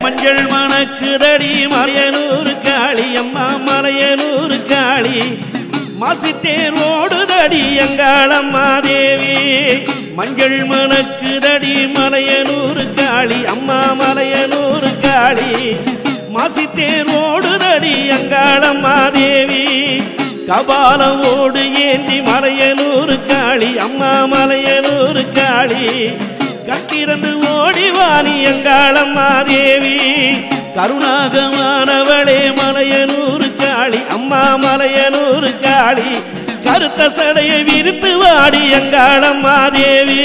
மஞ்சள் மணக்குதடி மலையனூர் காளி அம்மா மலையனூர் காளி மாசித்தேர் ஓடுதடி எங்காளம்மா தேவி மஞ்சள் மணக்குதடி மலையனூர் காளி அம்மா மலையனூர் காளி மாசித்தேர் ஓடுதடி எங்காளம்மா தேவி கபாலம் ஓடு ஏந்தி மலையனூர் காளி அம்மா மலையனூர் காளி கட்டிறந்து ஓடிவாணி எங்காளம்மா தேவி கருணாகமானவளே மலையனூர் காளி அம்மா மலையனூர் காளி கருத்த சடையை விரித்து வாடி எங்காளம்மா தேவி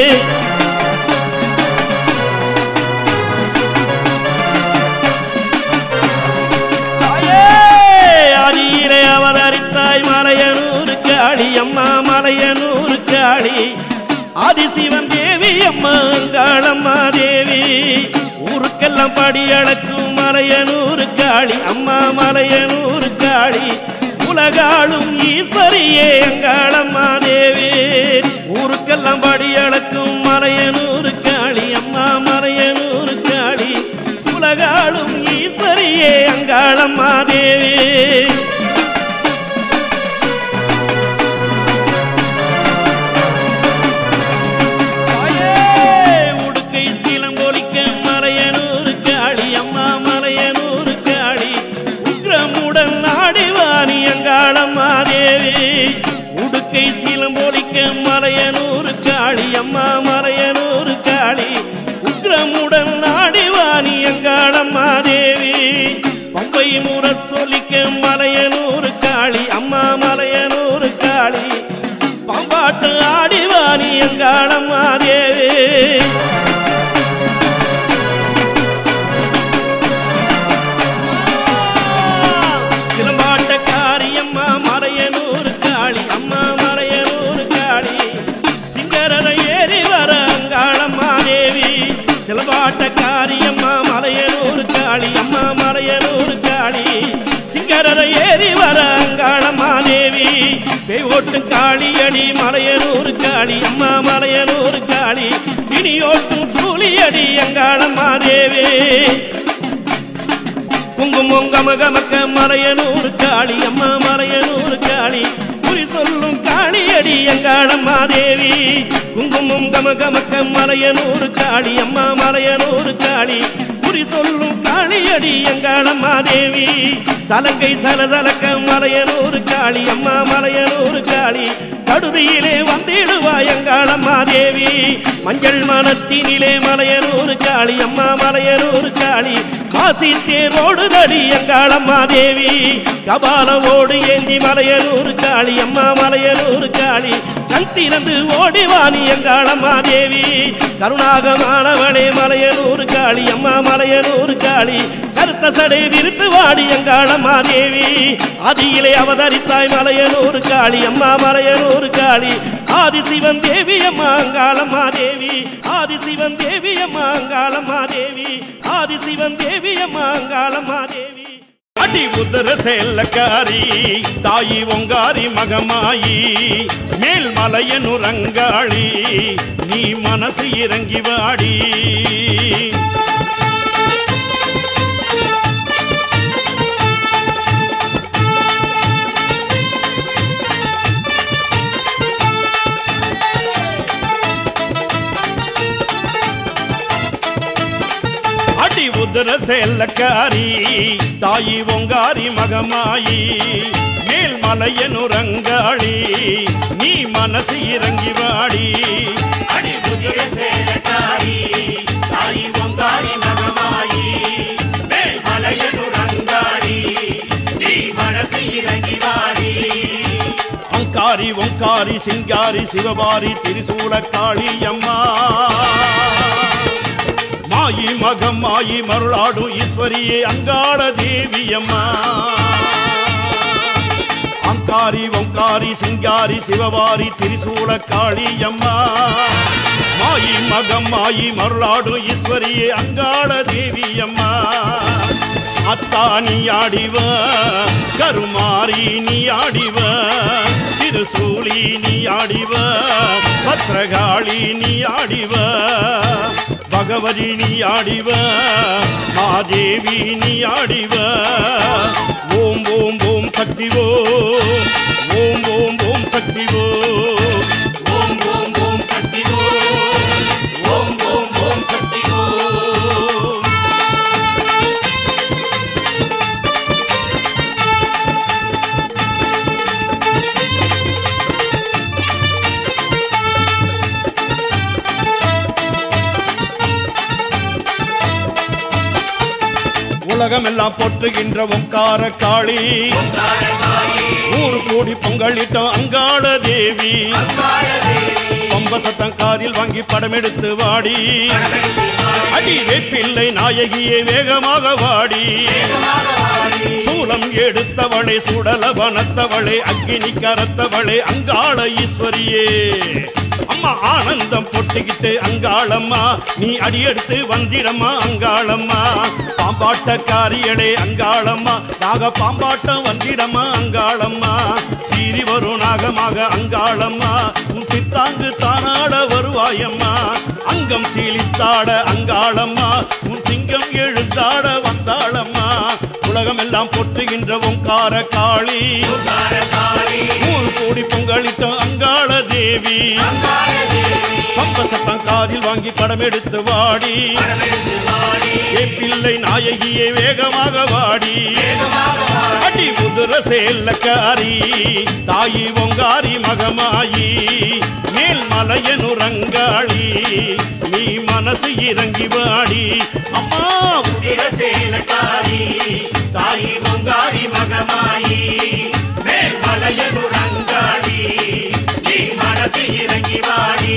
தாயே, ஆதியிலே அவதரித்தாய் மலையனூர் காளி அம்மா மலையனூர் காளி ஆதிசிவன் தேவி அம்மா அங்காளம்மா தேவி ஊருக்கெல்லாம் படி அளக்கும் மலையனூர் காளி அம்மா மலையனூர் காளி உலகாளும் ஈஸ்வரியே அங்காளம்மா தேவி ஊருக்கெல்லாம் படி அளக்கும் மலையனூர் காளி அம்மா மலையனூர் காளி உலகாளும் ஈஸ்வரியே அங்காளம்மா தேவி தாயே, உடுக்கை சீலம்பொலிக்க மலையனூர் காளி அம்மா மலையனூர் காளி உக்ரமுடன் நாடிவாணி அங்காளம்மா தேவி உடுக்கை சீலம்பொலிக்க மலையனூர் காளி அம்மா மலையனூர் காளி உக்ரமுடன் நாடிவாணி அங்காளம்மா தேவி பம்பை முற சொல்லிக்க மலையனூர் காளி அம்மா மலையனூர் காளி பம்பாட்டு ஆடிவாணி எங்காளம்மா தேவி சிலம்பாட்ட காரியம்மா மலையனூர் காளி அம்மா மலையனூர் காளி சிங்கரரை ஏறி வர அங்காளம்மா தேவி சிலம்பாட்ட காரியம்மா மலையனூர் காளி அம்மா மலையனூர் காளி சிங்கரரை ஏறி வர அங்காளம்மா தேவி பேய் ஓட்டு காளியடி மலையனூர் காளி அம்மா மலையனூர் காளி இனியோட்டும் சூழியடி அங்காளம்மா தேவி குங்குமம் கமகமக்க மலையனூர் காளி அம்மா மலையனூர் காளி குறி சொல்லும் காளியடி எங்காளம்மா தேவி குங்குமம் கமகமக்க மலையனூர் காளி அம்மா மலையனூர் காளி குறி சொல்லும் காளியடி எங்காளம்மா தேவி சலங்கை சலசலக்க மலையனூர் காளி அம்மா மலையனூர் காளி சடுதியிலே வந்திடுவா எங்காளம்மா தேவி மஞ்சள் மனத்தினிலே மலையனூர் காளி அம்மா மலையனூர் காளி காசி தேரோடுதடி எங்காளம்மா தேவி கபாலவோடு ஏந்தி மலையனூர் காளி அம்மா மலையனூர் காளி கண் திறந்து ஓடிவாணி எங்காளம்மா தேவி கருணாகமானவளே மலையனூர் காளி அம்மா மலையனூர் காளி கருத்த சடை விருத்து வாடி எங்காளம்மா தேவி ஆதியிலே அவதரித்தாய் மலையனூர் காளி அம்மா மலையனூர் காளி ஆதிசிவன் தேவி அம்மா அங்காளம்மா தேவி ஆதிசிவன் தேவி அம்மா அங்காளம்மா தேவி ஆதிசிவன் தேவி அம்மா அங்காளம்மா தேவி அடி உதர செல்லக்காரி தாயி ஒங்காரி மகமாயி மேல் மலையனுரங்காளி நீ மனசு இறங்கி வாடி அடி உதர செல்லக்காரி தாயி ஒங்காரி மகமாயி மேல் மலையனுரங்காளி நீ மனசு இறங்கி வாடி அடி புதிய சேலக்காரி தாய் பொங்காரி மகமாயி மேல் மலையனுரங்காரி நீ மனசு இறங்கி வாடி அங்காரி ஒங்காரி சிங்காரி சிவபாரி திரிசூல காளி அம்மா மாயி மகம் மாயி மருளாடும் ஈஸ்வரியே அங்காள தேவி அம்மா அங்காரி ஒங்காரி சிங்காரி சிவபாரி திரிசூல காளி அம்மா மாயி மகம் மாயி மருளாடும் ஈஸ்வரியே அங்காள தேவி அம்மா அத்தா நீ ஆடிவ கருமாரி நீ ஆடிவ திருசூலி நீ ஆடிவ பத்ரகாளி நீ ஆடிவ பகவதி நீ ஆடிவ தேவி நீ ஆடிவா ஓம் ஓம் ஓம் சக்தி ஓம் ஓம் ஓம் ஓம் சக்தி ஓம் ஓம் ஓம் ஓம் சக்தி ஓம் ஓம் ஓம் ஓம் சக்தி ஓம் உலகமெல்லாம் போற்றுகின்ற ஒங்கார காளி ஊர் கூடி பொங்கலிட்டோம் அங்காள தேவி பம்ப சத்தம் காதில் வாங்கி படம் எடுத்து வாடி அடி வேப்பிள்ளை நாயகியே வேகமாக வாடி சூலம் எடுத்தவளே சுடல வனத்தவளே அக்கினி கரத்தவளே அங்காள ஈஸ்வரியே அம்மா ஆனந்தம் பொட்டிக்கிட்டு அங்காளம்மா நீ அடியெடுத்து வந்திடம்மா அங்காளம்மா பாம்பாட்டக்காரியளே அங்காளம்மா நாக பாம்பாட்டம் வந்திடம்மா அங்காளம்மா சீறி வரும் நாகமாக அங்காளம்மா உன் சித்தாங்கு தானாட வருவாயம்மா அங்கம் சீலித்தாட அங்காளம்மா உன் சிங்கம் எழுந்தாட வந்தாளம்மா உலகம் எல்லாம் பொட்டுகின்ற ஓங்கார காளி ஊர் கூடி பொங்கலிட்டோம் அங்காள தேவி பம்ப சத்தம் காதில் வாங்கி படம் எடுத்து வாடி ஏ பிள்ளை நாயகியே வேகமாக வாடி அடி உதுர சேல்லக்காரி தாயி ஒங்காரி மகமாயி மேல் மலையனு ரங்காளி நீ மனசு இறங்கி வாடி அம்மா சேலக்காரி தாயி பொங்காரி மகமாயி மேல் மலையனு ரங்காடி நீ மனசு இறங்கி வாடி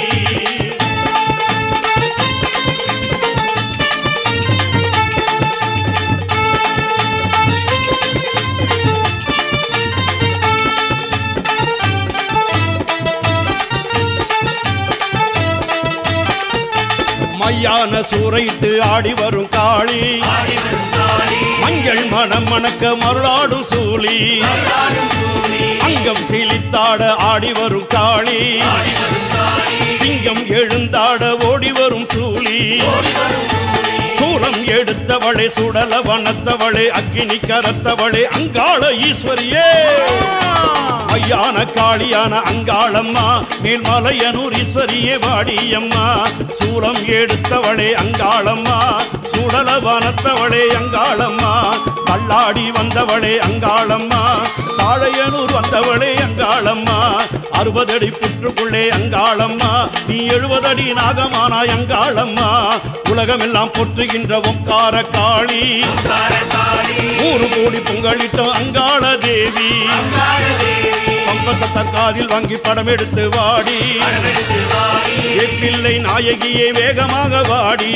மையான சூறையிட்டு ஆடி வரும் காளி ஆடி வரும் காளி மஞ்சள் மனம் மணக்க மருளாடும் சூழி ஆடும் சூரி அங்கம் சீலித்தாட ஆடி வரும் காளி ஆடி வரும் காளி சிங்கம் எழுந்தாட ஓடி வரும் சூழி ஓடி வரும் சூரி சூலம் எடுத்தவளே சுடல வனத்தவளே அக்கினி கரத்தவளே அங்காள ஈஸ்வரியே ஐயான காளியான அங்காளம்மா மேல்மலையனூர் ஈஸ்வரியே வாடியம்மா சூலம் எடுத்தவளே அங்காளம்மா சுடல வனத்தவளே அங்காளம்மா கல்லாடி வந்தவளே அங்காளம்மா தாழையனூர் வந்தவளே அங்காளம்மா அறுபதடி புற்றுக்குள்ளே அங்காளம்மா நீ எழுபதடி நாகமானாய் அங்காளம்மா உலகமெல்லாம் போற்றுகின்ற ஒங்கார காளி காளி ஊரு கூடி பொங்கலிட்டோம் அங்காள தேவி காள தேவி பம்பசத்த காதில் வாங்கி படம் எடுத்து வாடி எடுத்து வாடி ஏ பிள்ளை நாயகியை வேகமாக வாடி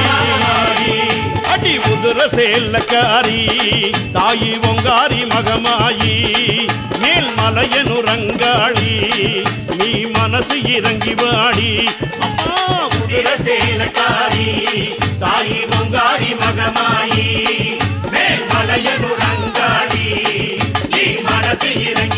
அடி உதுர சேல்லக்காரி தாயி ஒங்காரி மகமாயி மேல் மலையனு ரங்காளி நீ மனசு இறங்கி வாடி அம்மா உதிர சேலக்காரி தாயி பொங்காரி மகமாயி மேல் மலையனு ரங்காடி நீ மனசு இறங்கி